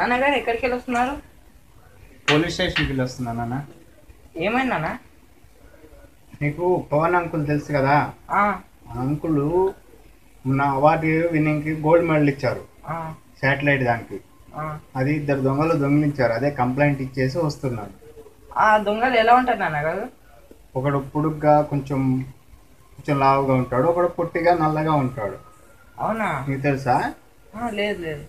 నాన్నగారు ఎక్కడికి వెళ్ళి వస్తున్నారు పోలీస్ స్టేషన్కి వెళ్ళి వస్తున్నాను అన్న ఏమైంది నాన్న నీకు పవన్ అంకుల్ తెలుసు కదా ఆ, ఆ అంకుల్ మొన్న అవార్డు విన్నింగ్కి గోల్డ్ మెడల్ ఇచ్చారు ఆ, శాటిలైట్ దానికి ఆ. అది ఇద్దరు దొంగలు దొంగిలించారు అదే కంప్లైంట్ ఇచ్చేసి వస్తున్నాడు ఆ దొంగలు ఎలా ఉంటారు నాన్నగారు ఒకడు పొడుగ్గా కొంచెం కొంచెం లావుగా ఉంటాడు ఒకడు పొట్టిగా నల్లగా ఉంటాడు అవునా నీకు తెలుసా ఆ, లేదు లేదు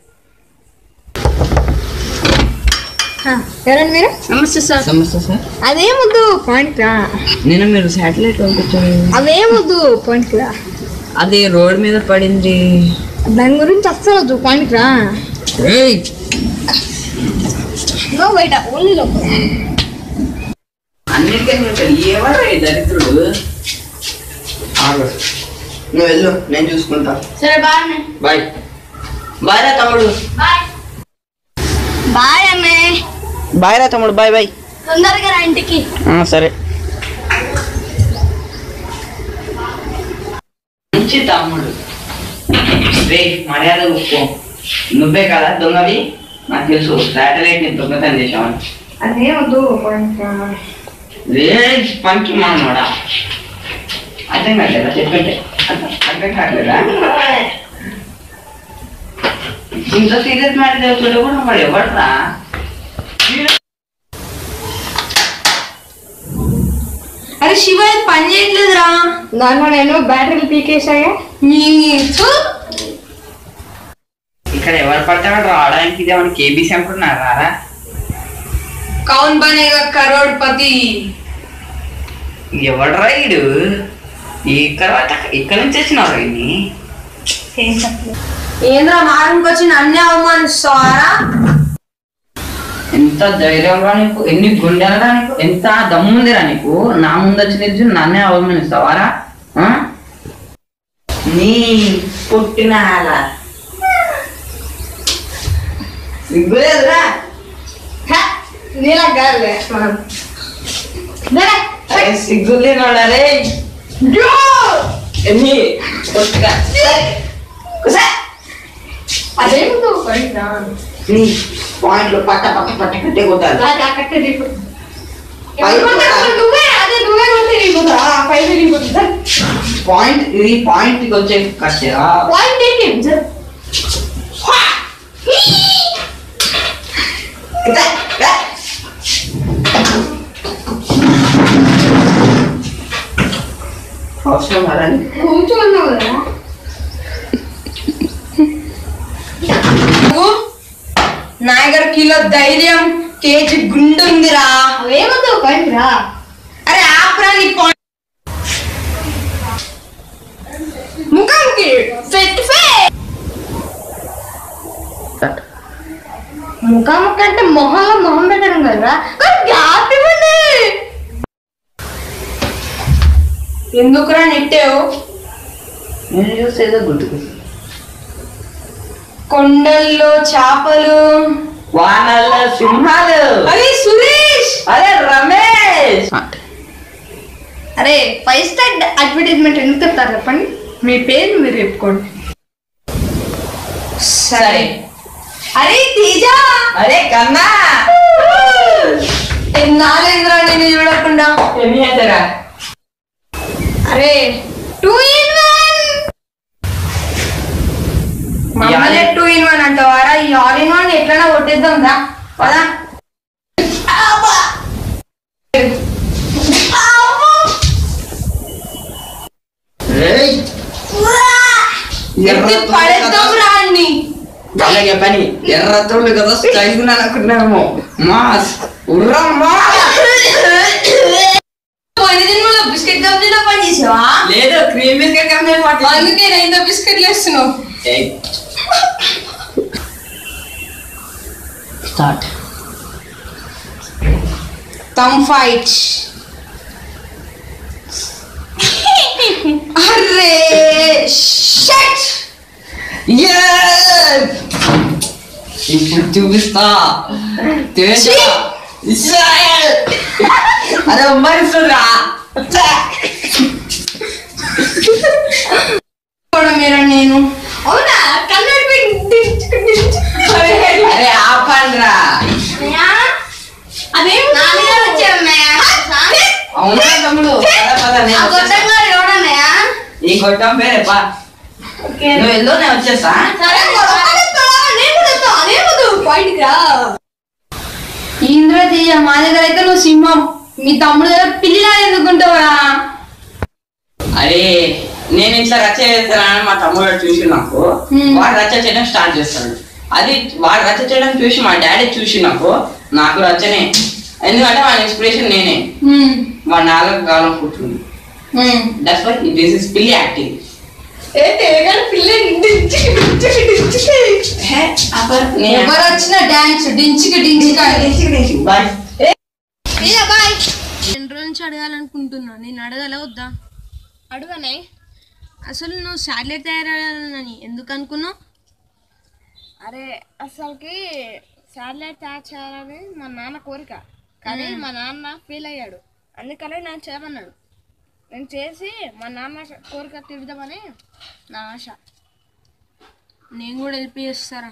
ఎవరండి మీరు నమస్తే సార్ నమస్తే సార్ అదేమొద్దు పాయింట్ రా నేను మీరు శాటిలైట్ పంపించాను అవేమొద్దు పాయింట్ రా అది రోడ్ మీద పడింది దాని గురించి అస్సలు వద్దు పాయింట్ రా ఏయ్ నో బయట ఓన్లీ లోపల అన్నిటికీ ఎవరు ఈ దరిద్రుడు ఆగు. నువ్వు వెళ్ళు నేను చూసుకుంటా సరే బాయ్ బాయ్ బాయ్ రా తమ్ముడు బాయ్ బాయ్ అమ్మే బాయ్ రా తమ్ముడు బాయ్ బాయ్ తొందరగా రా ఇంటికి సరే మంచి తమ్ముడు రే మర్యాద ఒప్పుకో నువ్వే కదా దొంగవి నాకు తెలుసు శాటిలైట్ ని దొంగతనం చేసామని అదేమొద్దు పాయింట్ రా రే పంచి మానవాడా అర్థం కావట్లేదా చెప్పంటే అర్థం అర్థం కావట్లేదా ఇంత సీరియస్ మ్యాటర్ చదువుతుంటే కూడా వాడు ఎవడరా అరే శివ ఇది పని చేయట్లేదురా దాంట్లో నేను బ్యాటరీలు పీకేసాగా మీ ఛు! ఇక్కడ ఎవరు పడతాడు రావడానికి ఇదేమన్నా కేబీసీ అనుకుంటున్నారా రారా కౌన్ బనేగా కరోడ్పతి ఎవడరా ఈడు ఇక్కడ ఇక్కడ నుంచి వచ్చినారు ఇన్ని ఏంద్రా మారంకి వచ్చి నన్నే అవమానిస్తావారా ఎంత ధైర్యంగా నీకు ఎన్ని గుండెలరా నీకు ఎంత దమ్ముందిరా నీకు నా ముందు వచ్చి నిలిచి నన్నే అవమానిస్తావారా ఆ? నీ పుట్టిన అలా సిగ్గులేదురా నీలా కాదులే మనం దరే, అరే సిగ్గులేనోడా రే జో! ఎన్ని పుట్టుగా కుసా. అదేమిటో పైన నీ పాయింట్లు పట్ట పట్ట పట్ట కట్టే కొట్టాలి నువ్వే అదే నువ్వే కొట్టి నీకురా పైన నీకురా పాయింట్ ఇది పాయింట్ కి వచ్చే కష్టరా పాయింట్ ఏంటి సార్ అవసరం కదా కూర్చోన్నావు కదా నా దగ్గర కిలో ధైర్యం కేజీ గుండు ఉందిరా అవేమొద్దు పాయింట్ రా అరే ఆపరా నీ పాయింట్ ముఖంకి ఫెట్ ముఖం ముఖం అంటే మొహంలో మొహం పెట్టడం కదరా కానీ గ్యాప్ ఇవ్వండి ఎందుకురా నెట్టావు నేను చూసేదో గుర్తుకు కొండల్లో చేపలు వానల్లో సింహాలు అరే సురేష్ అరే రమేష్ అరే ఫైవ్ స్టార్ అడ్వర్టైజ్మెంట్ ఎందుకు చెప్తారు చెప్పండి మీ పేరు మీరు చెప్పుకోండి సరే అరే తేజ అరే కన్నా ఎన్నాళ్ళైందిరా నేను చూడకుండా ఎన్ని అవుతారా అరే టూ ఇన్ వన్ మమ్మల్ని టూ ఇన్ వన్ అంటావారా ఈ ఆల్ ఇన్ వన్ ఎట్లన్నా కొట్టేద్దాం రా పదా రేయ్ ఎత్తి పడేద్దాం రా అన్ని అలాగే పని ఎర్రతోడు కదా స్టైల్ అనుకున్నాము మాస్ ఉర్రా మాస్ పోయిన జన్మలో బిస్కెట్ కంపెనీలో పని చేసావా లేదు క్రీమ్ బిస్కెట్ కంపెనీ అందుకే రైతు బిస్కెట్లు వేస్తున్నావు స్టార్ట్ థమ్ ఫైట్ అరే షట్ ఇప్పుడు చూపిస్తా తేజ అరే ఉమ్మరిస్తుందా కూడా మీరు నేను అవునా కన్నడ అరే ఆపండి అదేం నాన్నగారు వచ్చారన్నయ్య అవునా తమ్ముడు పద, పద, నేను ఆ వచ్చేస్తా. గొడ్డం గారు ఎవడన్నయ్య ఈ గొట్టం పేరే పా నువ్వు వెళ్ళు నేను వచ్చేస్తా సరే బయటికి రా ఇంద్ర తీయ మా దగ్గర అయితే నువ్వు సింహం మీ తమ్ముడు దగ్గర పిల్లిలా ఎందుకుంటావురా అరే నేను ఇట్లా రచ్చ చేస్తానని మా తమ్ముడు చూసి నాకు Hmm. వాడు రచ్చ చేయడం స్టార్ట్ చేస్తాడు అది వాడు రచ్చ చేయడం చూసి మా డాడీ చూసి నాకు నాకు రచ్చనే ఎందుకంటే వాడి ఇన్స్పిరేషన్ నేనే హ్మ్. వాడు నాలుగు కాలం పుట్టింది hmm. That's why this is పిల్లి యాక్టింగ్ ఏ తెగని పిల్ల డించికి డించికి డించికి ఎవరు వచ్చిన డాన్స్ డించికి డించికి బాయ్ బాయ్ రెండు రోజుల నుంచి అడగాలనుకుంటున్నా నేను అడగల వద్దా అడుగనే అసలు నువ్వు శాటిలైట్ తయారని ఎందుకు అనుకున్నావు అరే అసలుకి శాటిలైట్ తయారు చేయాలని మా నాన్న కోరిక కానీ మా నాన్న ఫీల్ అయ్యాడు అందుకని నేను చేయమన్నాడు నేను చేసి మా నాన్న కోరిక తీర్దామని నా ఆశ నేను కూడా హెల్ప్ చేస్తారా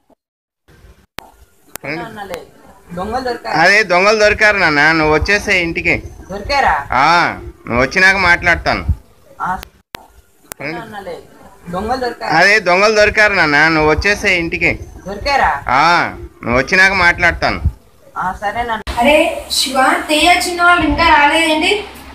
దొంగలు దొరికా అదే దొంగలు దొరికారు నాన్న నువ్వు వచ్చేసే ఇంటికి దొరికారా ఆ, నువ్వు వచ్చినాక మాట్లాడతాను దొంగలు దొరికా అదే దొంగలు దొరికారు నాన్న నువ్వు వచ్చేసే ఇంటికి దొరికారా ఆ, నువ్వు వచ్చినాక మాట్లాడతాను సరే అరే శివ తేయ చిన్న వాళ్ళు ఇంకా రాలేదేంటి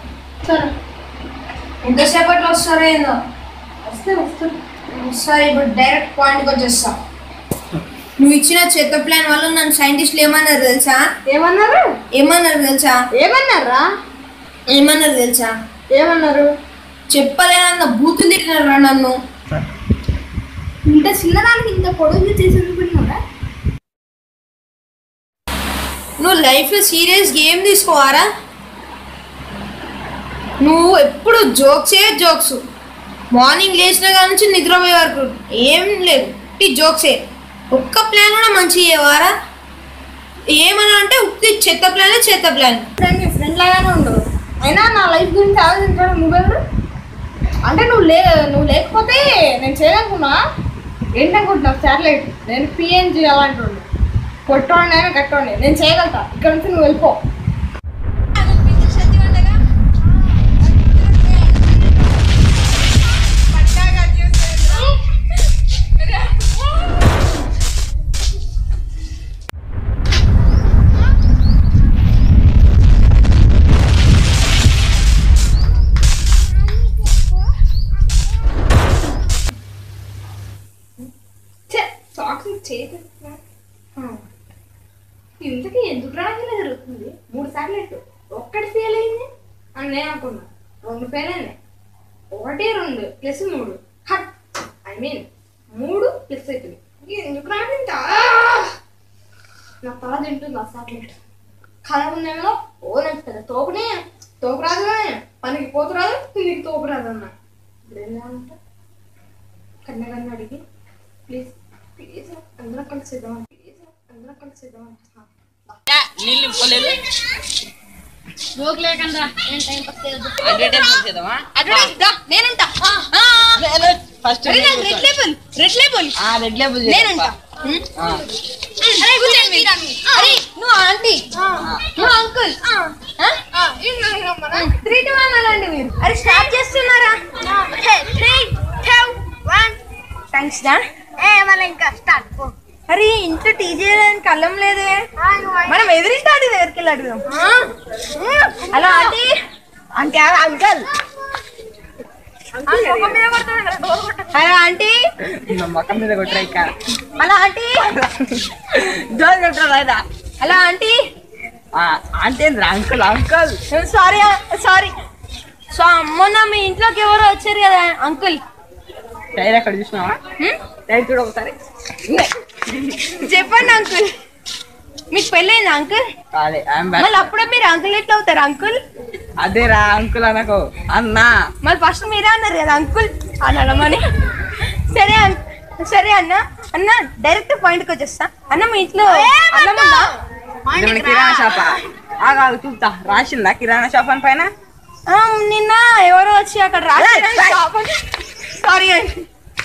ఎంతసేపట్లో వస్తారో ఏందో వస్తే వస్తారు సరే ఇప్పుడు డైరెక్ట్ పాయింట్కి వచ్చేస్తా నువ్వు ఇచ్చిన చెత్త ప్లాన్ వల్ల నన్ను సైంటిస్టులు ఏమన్నారు తెలుసా ఏమన్నారు ఏమన్నారు తెలుసా ఏమన్నారా ఏమన్నారు తెలుసా ఏమన్నారు చెప్పలేనన్న బూతులు తిట్టినారా నన్ను ఇంత చిన్నదానికి ఇంత పొడుగు చేసి అనుకుంటున్నారా నువ్వు లైఫ్ సీరియస్ గేమ్ తీసుకోవారా నువ్వు ఎప్పుడు జోక్సే జోక్స్ మార్నింగ్ లేచిన కాడ నుంచి నిద్రపోయే వరకు ఏం లేదు ఈ జోక్సే ఒక్క ప్లాన్ కూడా మంచి చేయవారా ఏమన్నా అంటే ఉత్తి చెత్త ప్లాన్ చెత్త ప్లాన్ ఫ్రెండ్ నీ ఫ్రెండ్ లాగానే ఉండవు అయినా నా లైఫ్ గురించి ఆలోచించడం నువ్వెవరు అంటే నువ్వు లే నువ్వు లేకపోతే నేను చేయనుకున్నా ఏంటనుకుంటున్నావు శాటిలైట్ నేను పిఎన్జి అలాంటి కొట్టోండి అయినా కట్టోండి నేను చేయగలుగుతా ఇక్కడ నుంచి నువ్వు వెళ్ళిపో సాక్స్ చేతి ఇంతకీ ఎందుకు రాకుండా జరుగుతుంది మూడు సార్లు ఎట్టు ఒక్కటి ఫెయిల్ అయింది అని నేను అనుకున్నా రెండు ఫెయిల్ అయినాయి ఒకటి రెండు ప్లస్ మూడు హట్ ఐ మీన్ మూడు ప్లస్ అవుతుంది ఇది ఎందుకు రాకుండా నా తల తింటుంది ఆ సాటిలైట్ కళ ఉందేమో ఓ నాకు పెద్ద తోపునే తోపు రాదు పనికి పోతు రాదు నీకు తోపు రాదు అన్న ఇప్పుడు ఏం చేయాలంటే కన్య కన్య అడిగి ప్లీజ్ ప్లీజ్ అందరం కలిసి ఇద్దాం ప్లీజ్ అందరం కలిసి ఇద్దాం నీళ్ళు నింపుకోలేదు జోక్ లేకుండా ఏం టైం పాస్ చేయొద్దు అడ్వర్టైజ్ చేద్దామా నేనంట first red label red label ఆ రెడ్ లేబుల్ నేనంట అరే అరే నువ్వు ఆంటీ నువ్వు అంకుల్ త్రీ టు వన్ అనండి మీరు అరే స్టార్ట్ చేస్తున్నారా త్రీ టూ వన్ థ్యాంక్స్ దా ఏ మళ్ళీ ఇంకా స్టార్ట్ అరే ఇంట్లో టీ చేయడానికి అల్లం లేదే మనం ఎదురింటి ఆడి దగ్గరికి వెళ్ళి అడుగుదాం హలో ఆంటీ అంటే అంకల్ హలో ఆంటీ మొక్కం మీద కొట్టరా ఇక హలో ఆంటీ జోరు కొట్టరా రాదా హలో ఆంటీ అంటే uncle uncle sorry sorry so మొన్న మీ ఇంట్లోకి ఎవరో వచ్చారు కదా అంకుల్ టైర్ ఎక్కడ చూసినావా టైర్ చూడ ఒకసారి చెప్పండి అంకుల్ మీకు పెళ్ళైంది అంకుల్ కాదే ఐఎమ్ మళ్ళీ అప్పుడే మీరు అంకుల్ ఎట్లా అవుతారు అంకుల్ అదే రా అంకుల్ అనకు అన్నా మళ్ళీ ఫస్ట్ మీరే అన్నారు కదా అంకుల్ అనడమని సరే అన్- సరే అన్న అన్న డైరెక్ట్ పాయింట్కి వచ్చేస్తా అన్న మీ ఇంట్లో అన్నం ఉందా ఇది మన కిరాణా షాప్ ఆగాదు చూస్తా రాసిందా కిరాణా షాప్ అని పైన ఆ, నిన్న ఎవరో వచ్చి అక్కడ రాసి సారీ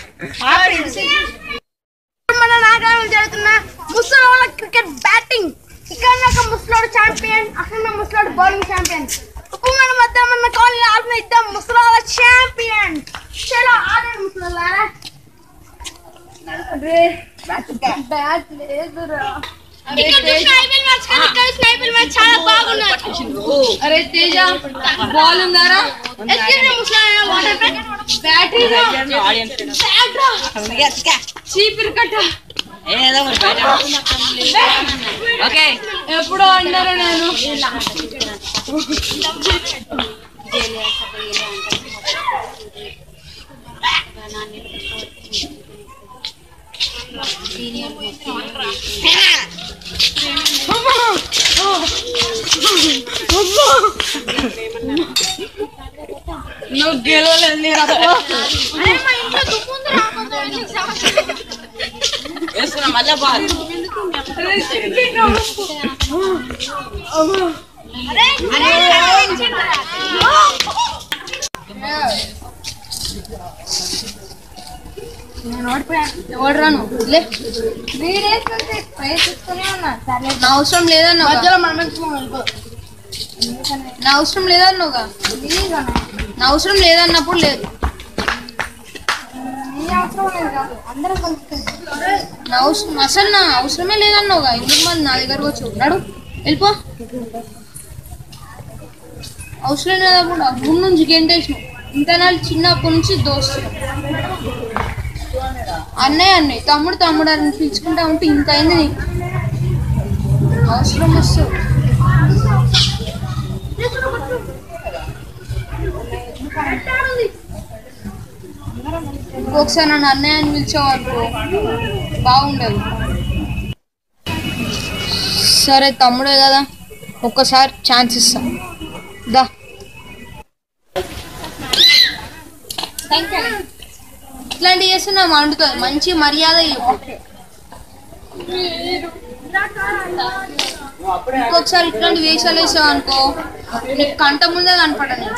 మన నాగాలు జరుగుతున్న ముసలి వాళ్ళ క్రికెట్ బ్యాటింగ్ బ్యాట్ లేదురా అరే తేజ బాల్ ఉందారా చీపిరి కట్ట ఓకే ఎప్పుడో అన్నారు నేను నువ్వు గెలవలేదు నేను వేస్తున్నా మళ్ళా బాల్ ఎవడు రాను లే ప్రయత్నిస్తూనే ఉన్నా నా అవసరం లేదన్నా నా అవసరం లేదన్నావుగా నా అవసరం లేదన్నప్పుడు లేదు నా అవసరం అసలు నా అవసరమే లేదన్నావుగా ఎందుకు మరి నా దగ్గరకు వచ్చి ఉన్నాడు వెళ్ళిపో అవసరం లేదప్పుడు అప్పుడు నుంచి గెంటేసినావు ఇంత నాళ్ళు చిన్నప్పటి నుంచి దోస్తున్నాం అన్నయ్య అన్నయ్య తమ్ముడు తమ్ముడు అని పిలుచుకుంటా ఉంటే ఇంత అయింది నీకు అవసరం వస్తుంది ఇంకొకసారి నన్ను అన్నయ్య అని పిలిచేవాళ్ళు బాగుండదు సరే తమ్ముడే కదా ఒక్కసారి ఛాన్స్ ఇస్తా దా ఇట్లాంటివి చేస్తే నా మండుతుంది మంచి మర్యాద ఇవ్వు. ఇంకొకసారి ఇట్లాంటి వేషాలు వేసావు అనుకో నీకు కంట ముందే కనపడ నేను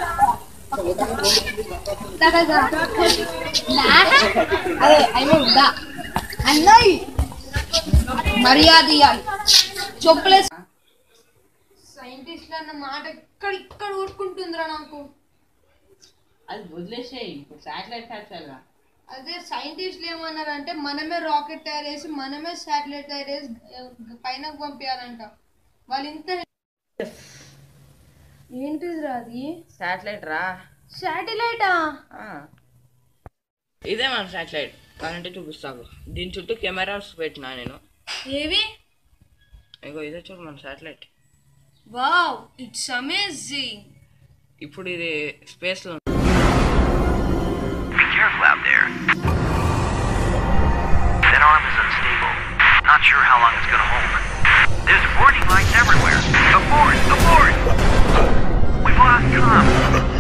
అదే ఐ మీన్ దా అన్నయ్య మర్యాద ఇవ్వాలి చెప్పులేసి సైంటిస్ట్ అన్న మాట ఇక్కడ ఇక్కడ ఊరుకుంటుందిరా నాకు అది వదిలేసేయి ఇప్పుడు శాటిలైట్ ఫ్యాక్టరీ అదే సైంటిస్టులు ఏమన్నారంటే మనమే రాకెట్ తయారు చేసి మనమే శాటిలైట్ తయారు చేసి ఆ, పైనకు పంపించాలంట వాళ్ళు ఇంత ఏంటిదిరా అది శాటిలైట్ రా శాటిలైటా ఆ. ఇదే మన శాటిలైట్ కానంటే చూపిస్తాను దీని చుట్టూ కెమెరాస్ పెట్టినా నేను ఏవి ఇంకో ఇదే చూడు మన శాటిలైట్ వావ్ ఇట్స్ అమేజింగ్ ఇప్పుడు ఇది స్పేస్ లో Be careful out there. That arm is unstable. Not sure how long it's gonna hold. There's warning lights everywhere. Abort! Abort! We've lost Tom.